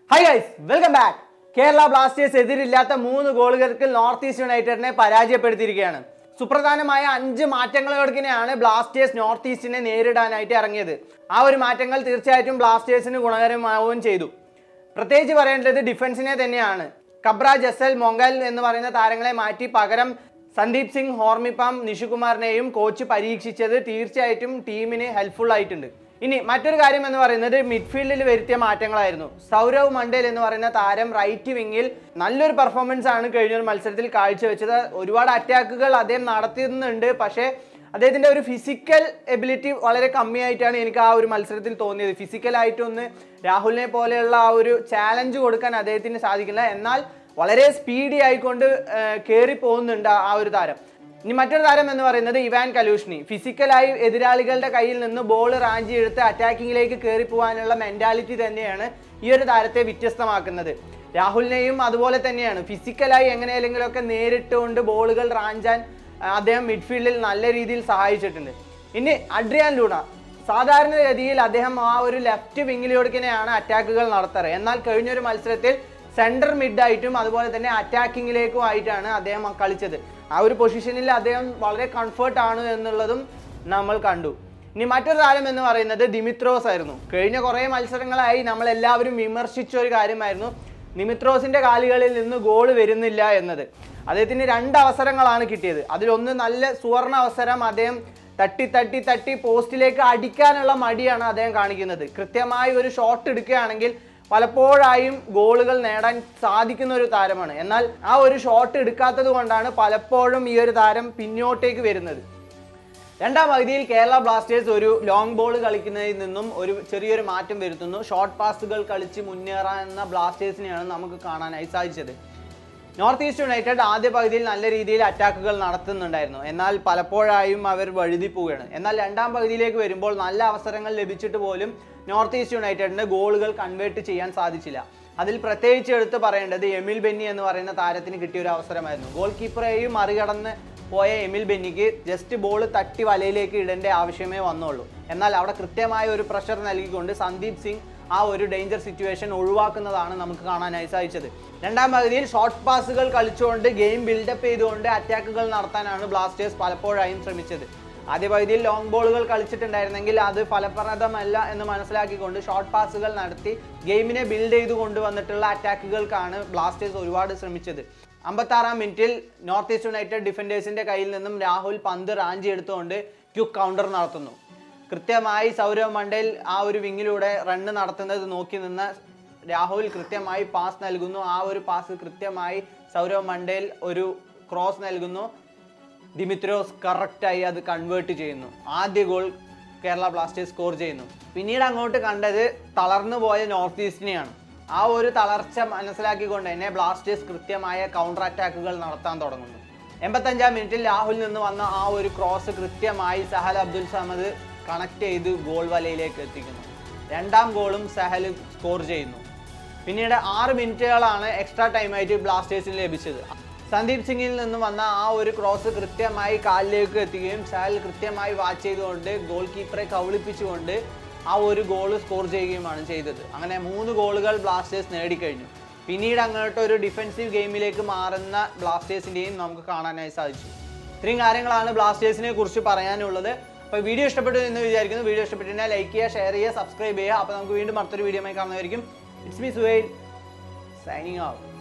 high guys welcome back Kerala Blasters എതിരില്ലാത്ത മൂന്ന് ഗോളുകൾക്ക് നോർത്ത് ഈസ്റ്റ് യുണൈറ്റഡിനെ പരാജയപ്പെടുത്തിയിരിക്കുകയാണ് സുപ്രധാനമായ അഞ്ച് മാറ്റങ്ങളോടൊക്കെയാണ് ബ്ലാസ്റ്റേഴ്സ് നോർത്ത് ഈസ്റ്റിനെ നേരിടാനായിട്ട് ഇറങ്ങിയത് ആ ഒരു മാറ്റങ്ങൾ തീർച്ചയായിട്ടും ബ്ലാസ്റ്റേഴ്സിന് ഗുണകരമാവുകയും ചെയ്തു പ്രത്യേകിച്ച് പറയേണ്ടത് ഡിഫൻസിനെ തന്നെയാണ് കബ്ര ജസൽ മൊങ്കൽ എന്ന് പറയുന്ന താരങ്ങളെ മാറ്റി പകരം സന്ദീപ് സിംഗ് ഹോർമിപ്പം നിഷുകുമാറിനെയും കോച്ച് പരീക്ഷിച്ചത് തീർച്ചയായിട്ടും ടീമിന് ഹെൽപ്ഫുൾ ആയിട്ടുണ്ട് ഇനി മറ്റൊരു കാര്യം എന്ന് പറയുന്നത് മിഡ്ഫീൽഡിൽ വരുത്തിയ മാറ്റങ്ങളായിരുന്നു സൗരവ് മണ്ടേൽ എന്ന് പറയുന്ന താരം റൈറ്റ് വിങ്ങിൽ നല്ലൊരു പെർഫോമൻസ് ആണ് കഴിഞ്ഞ ഒരു മത്സരത്തിൽ കാഴ്ചവെച്ചത് ഒരുപാട് അറ്റാക്കുകൾ അദ്ദേഹം നടത്തുന്നുണ്ട് പക്ഷേ അദ്ദേഹത്തിന്റെ ഒരു ഫിസിക്കൽ എബിലിറ്റി വളരെ കമ്മിയായിട്ടാണ് എനിക്ക് ആ ഒരു മത്സരത്തിൽ തോന്നിയത് ഫിസിക്കലായിട്ടൊന്ന് രാഹുലിനെ പോലെയുള്ള ആ ഒരു ചാലഞ്ച് കൊടുക്കാൻ അദ്ദേഹത്തിന് സാധിക്കില്ല എന്നാൽ വളരെ സ്പീഡി ആയിക്കൊണ്ട് കയറി പോകുന്നുണ്ട് ആ- ആ ഒരു താരം ഇനി മറ്റൊരു താരം എന്ന് പറയുന്നത് ഇവാൻ കലൂഷ്നി ഫിസിക്കലായി എതിരാളികളുടെ കയ്യിൽ നിന്ന് ബോൾ റാഞ്ചി എടുത്ത് അറ്റാക്കിങ്ങിലേക്ക് കയറി പോകാനുള്ള മെന്റാലിറ്റി തന്നെയാണ് ഈ ഒരു താരത്തെ വ്യത്യസ്തമാക്കുന്നത് രാഹുലിനെയും അതുപോലെ തന്നെയാണ് ഫിസിക്കലായി എങ്ങനെയെങ്കിലുമൊക്കെ നേരിട്ടുകൊണ്ട് ബോളുകൾ റാഞ്ചാൻ ആ, അദ്ദേഹം മിഡ്ഫീൽഡിൽ നല്ല രീതിയിൽ സഹായിച്ചിട്ടുണ്ട് ഇനി അഡ്രിയാൻ ലൂണ സാധാരണഗതിയിൽ അദ്ദേഹം ആ ഒരു ലെഫ്റ്റ് വിങ്ങിലൂടെയാണ് അറ്റാക്കുകൾ നടത്താറ് എന്നാൽ കഴിഞ്ഞൊരു മത്സരത്തിൽ സെൻട്രൽ മിഡായിട്ടും അതുപോലെ തന്നെ അറ്റാക്കിങ്ങിലേക്കും ആയിട്ടാണ് അദ്ദേഹം കളിച്ചത് ആ ഒരു പൊസിഷനിൽ അദ്ദേഹം വളരെ കംഫർട്ട് ആണ് എന്നുള്ളതും നമ്മൾ കണ്ടു ഇനി മറ്റൊരു താരം എന്ന് പറയുന്നത് ദിമിത്രോസ് ആയിരുന്നു കഴിഞ്ഞ കുറേ മത്സരങ്ങളായി നമ്മൾ എല്ലാവരും വിമർശിച്ച ഒരു കാര്യമായിരുന്നു നിമിത്രോസിന്റെ കാലുകളിൽ നിന്ന് ഗോൾ വരുന്നില്ല എന്നത് അദ്ദേഹത്തിന് രണ്ട് അവസരങ്ങളാണ് കിട്ടിയത് അതിലൊന്ന് നല്ല സുവർണ അവസരം അദ്ദേഹം തട്ടി തട്ടി തട്ടി പോസ്റ്റിലേക്ക് അടിക്കാനുള്ള മടിയാണ് അദ്ദേഹം കാണിക്കുന്നത് കൃത്യമായി ഒരു ഷോട്ട് എടുക്കുകയാണെങ്കിൽ പലപ്പോഴായും ഗോളുകൾ നേടാൻ സാധിക്കുന്ന ഒരു താരമാണ് എന്നാൽ ആ ഒരു ഷോട്ട് എടുക്കാത്തത് കൊണ്ടാണ് പലപ്പോഴും ഈ ഒരു താരം പിന്നോട്ടേക്ക് വരുന്നത് രണ്ടാം പകുതിയിൽ കേരള ബ്ലാസ്റ്റേഴ്സ് ഒരു ലോങ് ബോൾ കളിക്കുന്നതിൽ നിന്നും ഒരു ചെറിയൊരു മാറ്റം വരുത്തുന്നു ഷോർട്ട് പാസുകൾ കളിച്ച് മുന്നേറാവുന്ന ബ്ലാസ്റ്റേഴ്സിനെയാണ് നമുക്ക് കാണാനായി സാധിച്ചത് നോർത്ത് ഈസ്റ്റ് യുണൈറ്റഡ് ആദ്യ പകുതിയിൽ നല്ല രീതിയിൽ അറ്റാക്കുകൾ നടത്തുന്നുണ്ടായിരുന്നു എന്നാൽ പലപ്പോഴായും അവർ വഴുതി പോവുകയാണ് എന്നാൽ രണ്ടാം പകുതിയിലേക്ക് വരുമ്പോൾ നല്ല അവസരങ്ങൾ ലഭിച്ചിട്ട് പോലും നോർത്ത് ഈസ്റ്റ് യുണൈറ്റഡിന് ഗോളുകൾ കൺവേർട്ട് ചെയ്യാൻ സാധിച്ചില്ല അതിൽ പ്രത്യേകിച്ച് എടുത്ത് പറയേണ്ടത് എമിൽ ബെന്നി എന്ന് പറയുന്ന താരത്തിന് കിട്ടിയ ഒരു അവസരമായിരുന്നു ഗോൾ കീപ്പറെയും മറികടന്ന് പോയ എമിൽ ബെന്നിക്ക് ജസ്റ്റ് ബോൾ തട്ടി വലയിലേക്ക് ഇടേണ്ട ആവശ്യമേ വന്നുള്ളൂ എന്നാൽ അവിടെ കൃത്യമായ ഒരു പ്രഷർ നൽകിക്കൊണ്ട് സന്ദീപ് സിംഗ് ആ ഒരു ഡേഞ്ചർ സിറ്റുവേഷൻ ഒഴിവാക്കുന്നതാണ് നമുക്ക് കാണാനായി സാധിച്ചത് രണ്ടാം പകുതിയിൽ ഷോർട്ട് പാസുകൾ കളിച്ചുകൊണ്ട് ഗെയിം ബിൽഡപ്പ് ചെയ്തുകൊണ്ട് അറ്റാക്കുകൾ നടത്താനാണ് ബ്ലാസ്റ്റേഴ്സ് പലപ്പോഴായും ശ്രമിച്ചത് ആദ്യ പകുതിയിൽ ലോങ് ബോളുകൾ കളിച്ചിട്ടുണ്ടായിരുന്നെങ്കിൽ അത് ഫലപ്രദമല്ല എന്ന് മനസ്സിലാക്കിക്കൊണ്ട് ഷോർട്ട് പാസുകൾ നടത്തി ഗെയിമിനെ ബിൽഡ് ചെയ്ത് കൊണ്ടുവന്നിട്ടുള്ള അറ്റാക്കുകൾക്കാണ് ബ്ലാസ്റ്റേഴ്സ് ഒരുപാട് ശ്രമിച്ചത് അമ്പത്താറാം മിനിറ്റിൽ നോർത്ത് ഈസ്റ്റ് യുണൈറ്റഡ് ഡിഫൻഡേഴ്സിന്റെ കയ്യിൽ നിന്നും രാഹുൽ പന്ത് റാഞ്ചി എടുത്തുകൊണ്ട് ക്യുക്ക് കൗണ്ടർ നടത്തുന്നു കൃത്യമായി സൗരവ് മണ്ടേൽ ആ ഒരു വിങ്ങിലൂടെ റണ്ണ് നടത്തുന്നത് നോക്കി നിന്ന് രാഹുൽ കൃത്യമായി പാസ് നൽകുന്നു ആ ഒരു പാസ് കൃത്യമായി സൗരവ് മണ്ടേൽ ഒരു ക്രോസ് നൽകുന്നു ദിമിത്രോസ് കറക്റ്റായി അത് കൺവേർട്ട് ചെയ്യുന്നു ആദ്യ ഗോൾ കേരള ബ്ലാസ്റ്റേഴ്സ് സ്കോർ ചെയ്യുന്നു പിന്നീട് അങ്ങോട്ട് കണ്ടത് തളർന്നു പോയ നോർത്ത് ഈസ്റ്റിനെയാണ് ആ ഒരു തളർച്ച മനസ്സിലാക്കിക്കൊണ്ട് തന്നെ ബ്ലാസ്റ്റേഴ്സ് കൃത്യമായ കൗണ്ടർ അറ്റാക്കുകൾ നടത്താൻ തുടങ്ങുന്നു എൺപത്തഞ്ചാം മിനിറ്റിൽ രാഹുൽ നിന്ന് വന്ന ആ ഒരു ക്രോസ് കൃത്യമായി സഹൽ അബ്ദുൽ സമദ് കണക്ട് ചെയ്ത് ഗോൾ വലയിലേക്ക് എത്തിക്കുന്നു രണ്ടാം ഗോളും സഹൽ സ്കോർ ചെയ്യുന്നു പിന്നീട് ആറ് മിനിറ്റുകളാണ് എക്സ്ട്രാ ടൈമായിട്ട് ബ്ലാസ്റ്റേഴ്സിന് ലഭിച്ചത് സന്ദീപ് സിംഗിൽ നിന്ന് വന്ന ആ ഒരു ക്രോസ് കൃത്യമായി കാലിലേക്ക് എത്തുകയും സഹൽ കൃത്യമായി വാച്ച് ചെയ്തുകൊണ്ട് ഗോൾ കീപ്പറെ കബളിപ്പിച്ചുകൊണ്ട് ആ ഒരു ഗോൾ സ്കോർ ചെയ്യുകയുമാണ് ചെയ്തത് അങ്ങനെ മൂന്ന് ഗോളുകൾ ബ്ലാസ്റ്റേഴ്സ് നേടിക്കഴിഞ്ഞു പിന്നീട് അങ്ങോട്ട് ഒരു ഡിഫൻസീവ് ഗെയിമിലേക്ക് മാറുന്ന ബ്ലാസ്റ്റേഴ്സിൻ്റെയും നമുക്ക് കാണാനായി സാധിച്ചു ഇത്രയും കാര്യങ്ങളാണ് ബ്ലാസ്റ്റേഴ്സിനെ കുറിച്ച് പറയാനുള്ളത് അപ്പോൾ വീഡിയോ ഇഷ്ടപ്പെട്ടു എന്ന് വിചാരിക്കുന്നു വീഡിയോ ഇഷ്ടപ്പെട്ടുകഴിഞ്ഞാൽ ലൈക്ക് ചെയ്യുക ഷെയർ ചെയ്യുക സബ്സ്ക്രൈബ് ചെയ്യുക അപ്പോൾ നമുക്ക് വീണ്ടും അടുത്തൊരു വീഡിയോ കാണുന്നതായിരിക്കും it's me Suhail signing out